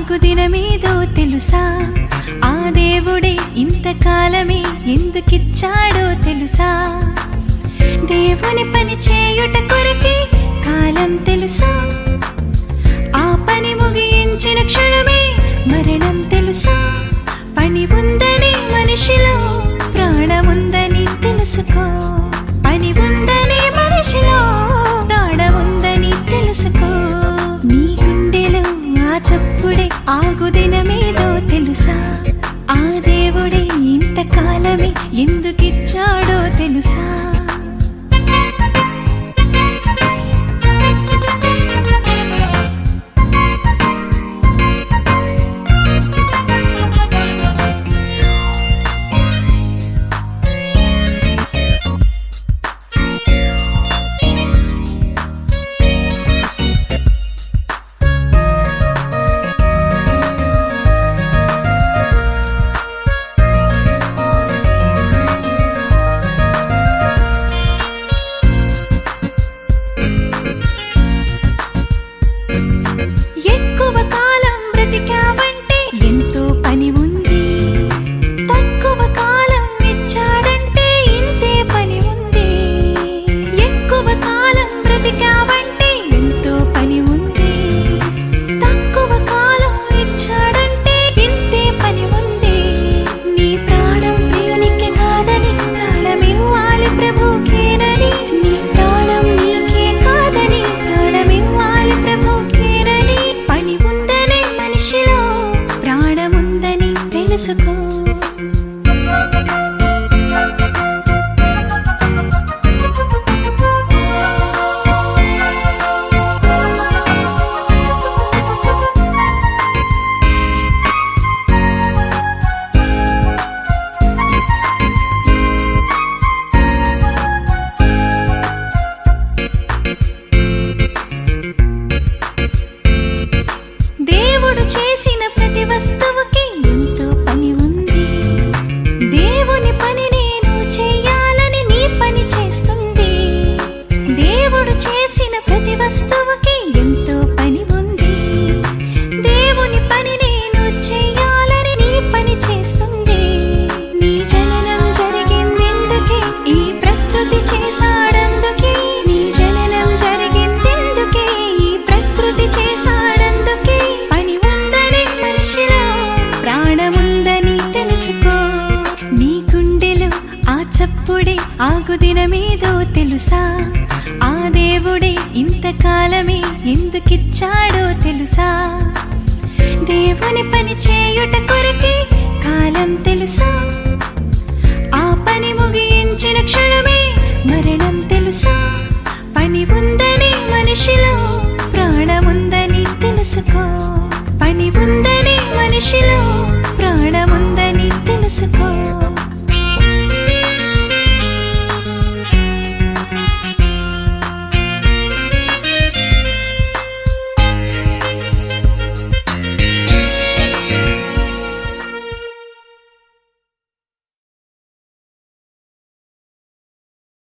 ఆగు దినమేదో తెలుసా ఆ దేవుడే ఇంతకాలమే ఎందుకిచ్చాడో తెలుసా దేవుని పని చేయుట కొరకే కాలం తెలుసా ఆ పని ముగించిన క్షణమే మరణం తెలుసా పని ఉందని మనిషిలో ప్రాణముందని తెలుసుకో పని ఉందని మనిషిలో ప్రాణముందని తెలుసుకో నీ గుండెలో ఆ చప్పుడే ఆగు దినమేదో తెలుసా ఆ దేవుడే ఇంతకాలమే ఎందుకిచ్చాడో తెలుసా ఎక్కువ కాలం బ్రతికావంటే ఎంతో పని ఉంది తక్కువ కాలం ఇచ్చాడంటే ఇంతే పని ఉంది ఎక్కువ కాలం బ్రతికావంటే ఎంతో పని ఉంది తక్కువ కాలం ఇచ్చాడంటే ఇంతే పని ఉంది నీ ప్రాణం ప్రియునికి కాదని ప్రాణమివ్వాలి ప్రభుకేనని నీ ప్రాణం నీకే కాదని ప్రాణమివ్వాలి ప్రభుకేనని పని ఉందనే మనిషిలో ప్రాణముందని తెలుసుకో దేవుడు చేసిన ప్రతి వస్తువుకి ఎంతో పని ఉంది దేవుని పని నేను చెయ్యాలని నీ పని చేస్తుంది దేవుడు చేసిన ప్రతి వస్తువుకి ఎంతో పని ఉంది దేవుని పని నేను చెయ్యాలని నీ పని చేస్తుంది నీ జననం జరిగిందెందుకే ఈ ప్రకృతి చేశాడందుకే నీ జననం జరిగిందెందుకే ఈ ప్రకృతి చేశాడందుకే పని ఉందని మనిషిలో ప్రాణముందని తెలుసుకో నీ గుండెలో ఆ చప్పుడే ఆగు దినమేదో తెలుసా ఆ దేవుడే ఇంతకాలమే ఎందుకిచ్చాడో తెలుసా దేవుని పని చేయుట కొరకే కాలం తెలుసా ఆ పని ముగించిన క్షణమే మరణం తెలుసా పని ఉందని మనిషిలో ప్రాణముందని తెలుసుకో పని ఉందని మనిషిలో ప్రాణముందని